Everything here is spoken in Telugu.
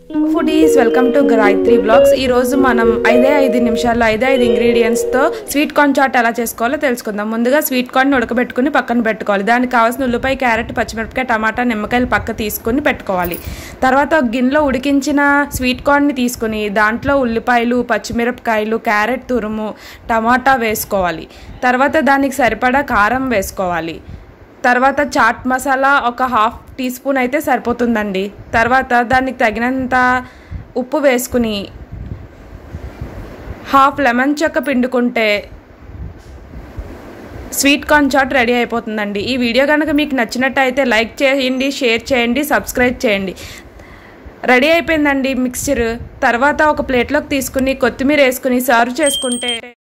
foodies welcome to Gayatri blogs ఈ రోజు మనం ఐదే ఐదు నిమిషాల్లో ఐదే ఐదు ఇంగ్రీడియంట్స్తో స్వీట్ కార్న్ చాట్ ఎలా చేసుకోవాలో తెలుసుకుందాం ముందుగా స్వీట్ కార్న్ ఉడకబెట్టుకుని పక్కన పెట్టుకోవాలి దానికి కావాల్సిన ఉల్లిపాయ క్యారెట్ పచ్చిమిరపకాయ టమాటా నిమ్మకాయలు పక్క తీసుకుని పెట్టుకోవాలి తర్వాత ఒక గిన్నెలో ఉడికించిన స్వీట్ కార్న్ని తీసుకుని దాంట్లో ఉల్లిపాయలు పచ్చిమిరపకాయలు క్యారెట్ తురుము టమాటా వేసుకోవాలి తర్వాత దానికి సరిపడా కారం వేసుకోవాలి తర్వాత చాట్ మసాలా ఒక హాఫ్ టీ స్పూన్ అయితే సరిపోతుందండి తర్వాత దానికి తగినంత ఉప్పు వేసుకుని హాఫ్ లెమన్ చెక్క పిండుకుంటే స్వీట్ కార్న్ చాట్ రెడీ అయిపోతుందండి ఈ వీడియో కనుక మీకు నచ్చినట్టయితే లైక్ చేయండి షేర్ చేయండి సబ్స్క్రైబ్ చేయండి రెడీ అయిపోయిందండి మిక్స్చర్ తర్వాత ఒక ప్లేట్లోకి తీసుకుని కొత్తిమీర వేసుకుని సర్వ్ చేసుకుంటే